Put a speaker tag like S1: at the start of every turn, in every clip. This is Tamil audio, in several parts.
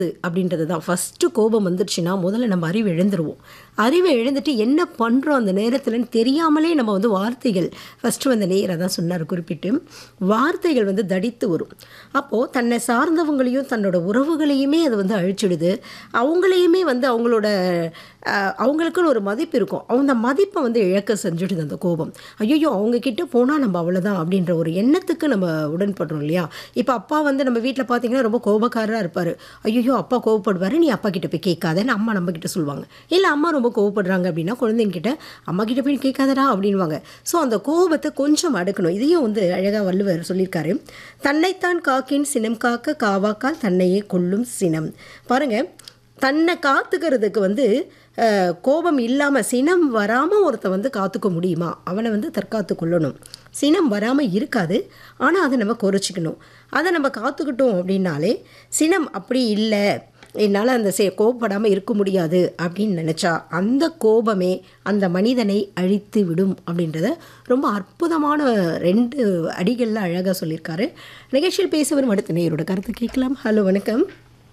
S1: அப்படின்றது தான் ஃபஸ்ட்டு கோபம் வந்துடுச்சுன்னா முதல்ல நம்ம அறிவு இழந்துருவோம் அறிவை இழந்துட்டு என்ன பண்ணுறோம் அந்த நேரத்தில்னு தெரியாமலே நம்ம வந்து வார்த்தைகள் ஃபஸ்ட்டு வந்த நேராக தான் சொன்னார் குறிப்பிட்டு வார்த்தைகள் வந்து தடித்து வரும் அப்போது தன்னை சார்ந்தவங்களையும் தன்னோட உறவுகளையுமே அது வந்து அழிச்சிடுது அவங்களையுமே வந்து அவங்களோட அஹ், அவங்களுக்குன்னு ஒரு மதிப்பு இருக்கும் அந்த மதிப்பை வந்து இழக்க செஞ்சுடுது அந்த கோபம் ஐயோ அவங்க கிட்ட போனால் நம்ம அவ்வளோதான் அப்படின்ற ஒரு எண்ணத்துக்கு நம்ம உடன்படுறோம் இல்லையா இப்போ அப்பா வந்து நம்ம வீட்டில் பார்த்தீங்கன்னா ரொம்ப கோபக்காரராக இருப்பார் ஐயோ அப்பா கோவப்படுவார் நீ அப்பா கிட்ட போய் கேட்காதன்னு அம்மா நம்ம கிட்ட சொல்லுவாங்க இல்லை அம்மா ரொம்ப கோவப்படுறாங்க அப்படின்னா குழந்தைங்க கிட்ட அம்மா கிட்ட போய் கேட்காதடா அப்படின்வாங்க ஸோ அந்த கோபத்தை கொஞ்சம் அடக்கணும் இதையும் வந்து அழகாக வள்ளுவர் சொல்லியிருக்காரு தன்னைத்தான் காக்கின் சினம் காக்க காவாக்கால் தன்னையே கொல்லும் சினம் பாருங்க தன்னை காத்துக்கிறதுக்கு வந்து அஹ், கோபம் இல்லாமல் சினம் வராமல் ஒருத்தன் வந்து காத்துக்க முடியுமா அவனை வந்து தற்காத்து கொள்ளணும் சினம் வராமல் இருக்காது ஆனால் அதை நம்ம குறைச்சிக்கணும் அதை நம்ம காத்துக்கிட்டோம் அப்படின்னாலே சினம் அப்படி இல்லை என்னால் அந்த சே கோபப்படாமல் இருக்க முடியாது அப்படின்னு நினச்சா அந்த கோபமே அந்த மனிதனை அழித்து விடும் அப்படின்றத ரொம்ப அற்புதமான ரெண்டு அடிகளில் அழகாக சொல்லியிருக்காரு நிகழ்ச்சியில் பேச வரும் அடுத்த நேயரோட கருத்து கேட்கலாம் ஹலோ வணக்கம்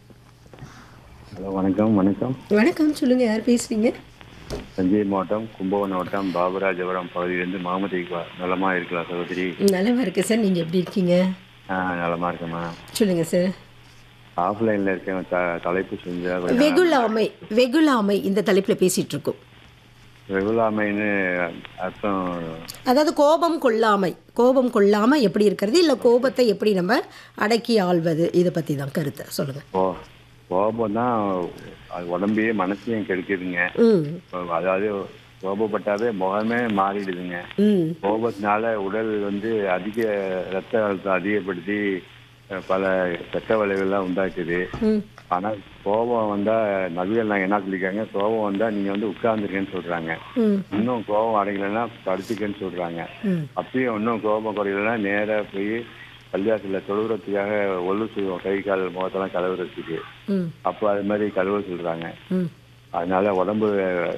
S2: ஹலோ வணக்கம் வணக்கம்
S1: வணக்கம் சொல்லுங்க யார் பேசுறீங்க
S2: தஞ்சை மாவட்டம் கும்பகோணம் வட்டம் பாபராஜபுரம் பகுதியிலேருந்து முகமது இக்பால் நலமா இருக்கலாம் சகோதரி
S1: நலமா இருக்கு சார் நீங்க எப்படி இருக்கீங்க
S2: ஆ நலமா இருக்கேம்மா
S1: சொல்லுங்க சார்
S2: ஆஃப்லைனில் இருக்கேன் த தலைப்பு செஞ்சா கொஞ்சம்
S1: வெகுளாமை வெகுளாமை இந்த தலைப்புல பேசிட்டு இருக்கோம்
S2: வெகுலாமைன்னு அர்த்தம்
S1: அதாவது கோபம் கொள்ளாமை கோபம் கொள்ளாம எப்படி இருக்கிறது இல்ல கோபத்தை எப்படி நம்ம அடக்கி ஆள்வது இதை பத்தி தான் கருத்தை சொல்லுங்க
S2: கோ கோபம் தான் அது உடம்பையே மனசையும் கெடுக்குதுங்க
S1: ம்
S2: அதாவது கோபப்பட்டாவே முகமே மாறிடுதுங்க
S1: ம்
S2: கோபத்தினால உடல் வந்து அதிக ரத்த அழுத்தம் அதிகப்படுத்தி அஹ், பல கெட்ட விளைவுகள்லாம் உண்டாக்குது
S1: ம்
S2: ஆனா கோபம் வந்தா நபிகள் நான் என்ன சொல்லியிருக்காங்க கோபம் வந்தா நீங்க வந்து உட்கார்ந்துருக்கேன்னு சொல்றாங்க
S1: ம்
S2: இன்னும் கோபம் அடையலைன்னா படுத்துக்கன்னு சொல்றாங்க
S1: ம்
S2: அப்பயும் இன்னும் கோபம் குறையலைன்னா நேரா போய் பள்ளியாசில தொழுகிறதுக்காக ஒல்லு செய்வோம் கை கால் முகத்தெல்லாம் கழுவுறதுக்கு
S1: ம்
S2: அப்போ அது மாதிரி கழுவ சொல்றாங்க
S1: ம்
S2: அதனால உடம்பு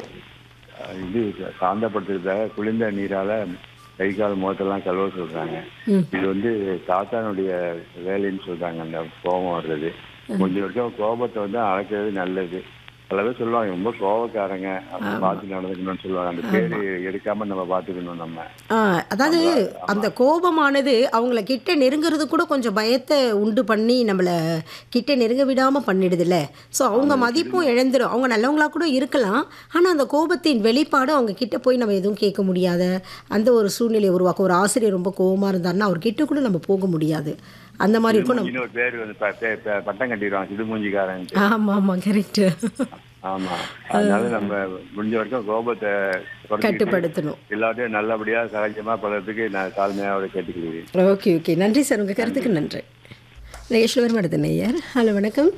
S2: அஹ், இது சாந்தப்படுத்துறதுக்காக குளிர்ந்த நீரால கை கால் முகத்தெல்லாம் கழுவ சொல்றாங்க
S1: ம்.
S2: இது வந்து தாத்தானுடைய வேலைன்னு சொல்றாங்க அந்த கோபம் வர்றது கொஞ்சம் வருஷம் கோபத்தை வந்து அழைக்கிறது நல்லது பல பேர் சொல்லுவாங்க ரொம்ப கோபக்காரங்க அப்படி பார்த்து நடந்துக்கணும்னு சொல்லுவாங்க அந்த பேரு எடுக்காம நம்ம பார்த்துக்கணும் நம்ம
S1: ஆ அதாவது அந்த கோபமானது அவங்கள கிட்ட நெருங்கிறது கூட கொஞ்சம் பயத்தை உண்டு பண்ணி நம்மளை கிட்ட நெருங்க விடாமல் பண்ணிடுதுல்ல ஸோ அவங்க மதிப்பும் இழந்துடும் அவங்க நல்லவங்களா கூட இருக்கலாம் ஆனால் அந்த கோபத்தின் வெளிப்பாடு அவங்க கிட்ட போய் நம்ம எதுவும் கேட்க முடியாத அந்த ஒரு சூழ்நிலையை உருவாக்கும் ஒரு ஆசிரியர் ரொம்ப கோபமாக இருந்தாருன்னா அவர் கிட்ட கூட நம்ம போக முடியாது அந்த மாதிரி இருக்கும் நம்ம
S2: இன்னொரு பேர் வந்து ப- பே- பே- பட்டம் கட்டிடுவாங்க சிடுமூஞ்சிக்காரன்
S1: ஆமாம் ஆமாம் கரெக்டு
S2: ஆமா அதனால நம்ம முடிஞ்ச வரைக்கும் கோபத்தை குறைச்சிக்கிட்டு
S1: கட்டுப்படுத்தணும்
S2: எல்லாத்தையும் நல்லபடியா சகஜமா பழறதுக்கு நான் தாழ்மையாக கேட்டுக்கிறேன்
S1: ஓகே ஓகே நன்றி சார் உங்கள் கருத்துக்கு நன்றி நகேஸ்வரர் மடுத்த நேயர் ஹலோ வணக்கம்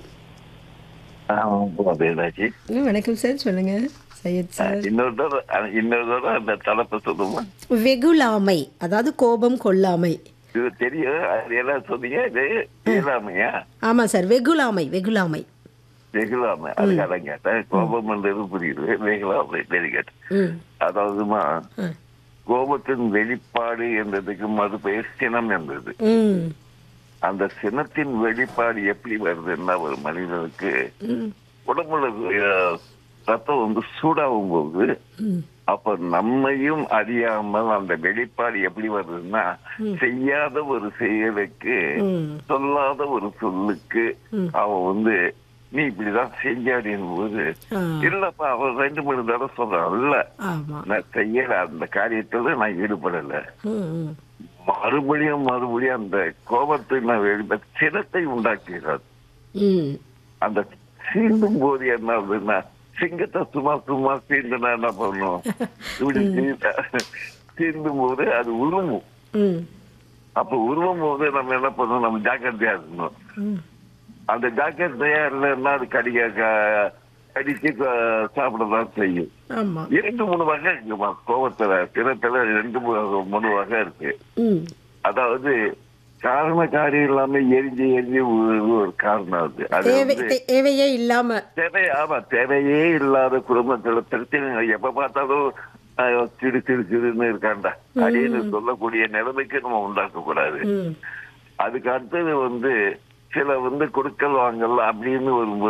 S3: பேராச்சு
S1: ஹலோ வணக்கம் சார் சொல்லுங்க சையத் சார்
S3: இன்னொரு தடவை அஹ், இன்னொரு தடவை அந்த தலைப்பை சொல்லுமா
S1: வெகுளாமை அதாவது கோபம் கொள்ளாமை
S3: இது தெரியும் அது எல்லாம் சொன்னீங்க இது இயலாமையா
S1: ஆமாம் சார் வெகுளாமை வெகுளாமை
S3: வெகுலாமை அதுக்காக கேட்டேன் கோபம்ன்றது புரியுது வெகுலாமை சரி கேட்டேன்
S1: ம்
S3: அதாவதுமா
S1: ம்.
S3: கோபத்தின் வெளிப்பாடு என்றதுக்கு மறு பெயர் சினம் என்பது
S1: ம்
S3: அந்த சினத்தின் வெளிப்பாடு எப்படி வருதுன்னா ஒரு மனிதனுக்கு
S1: ம்
S3: உடம்புல அஹ், ரத்தம் வந்து சூடாகும் போது
S1: ம்
S3: அப்ப நம்மையும் அறியாமல் அந்த வெளிப்பாடு எப்படி வருதுன்னா செய்யாத ஒரு செயலுக்கு
S1: ம்
S3: சொல்லாத ஒரு சொல்லுக்கு அவன் வந்து நீ இப்படிதான் செஞ்சாடின் போது
S1: ஆ
S3: இல்லப்பா அவன் ரெண்டு மூணு தடவை சொல்றான் இல்ல
S1: ஆமாம்
S3: நான் செய்யல அந்த காரியத்துல நான் ஈடுபடல
S1: ம் ம்
S3: மறுபடியும் மறுபடியும் அந்த கோபத்தை நான் வெளிப்ப சினத்தை உண்டாக்குகிறார்
S1: ம்
S3: அந்த சீண்டும் போது என்ன ஆகுதுன்னா சிங்கத்தை சும்மா சும்மா சீண்டுனா என்ன பண்ணும் இப்படி சீண்டா சீண்டும் போது அது உருவும்
S1: ம்
S3: அப்ப உருவும் போது நம்ம என்ன பண்ணணும் நம்ம ஜாக்கிரதையா இருக்கணும்
S1: ம்
S3: அந்த ஜாக்கிரதையா இல்லைன்னா அது கடிக்க க- கடிச்சு க- சாப்பிடதான் செய்யும்
S1: ஆமாம்
S3: இரண்டு மூணு வகை இருக்குமா கோபத்துல சினத்துல ரெண்டு மூணு மூணு வகை இருக்கு
S1: ம்
S3: அதாவது காரண காரியம் இல்லாம எரிஞ்சு எரிஞ்சு ஒரு- ஒரு காரணம் அது அது
S1: தேவை
S3: வந்து
S1: தேவையே இல்லாமல்
S3: தேவை ஆமா தேவையே இல்லாத குடும்பத்துல பிரச்சனை எப்ப பார்த்தாலும் அஹ், சிடு சிடு சிடுன்னு இருக்காண்டா அப்படின்னு சொல்லக்கூடிய நிலைமைக்கு நம்ம உண்டாக்க கூடாது
S1: ம்
S3: அதுக்கு அடுத்தது வந்து சில வந்து கொடுக்கல் வாங்கல் அப்படின்னு வரும்போது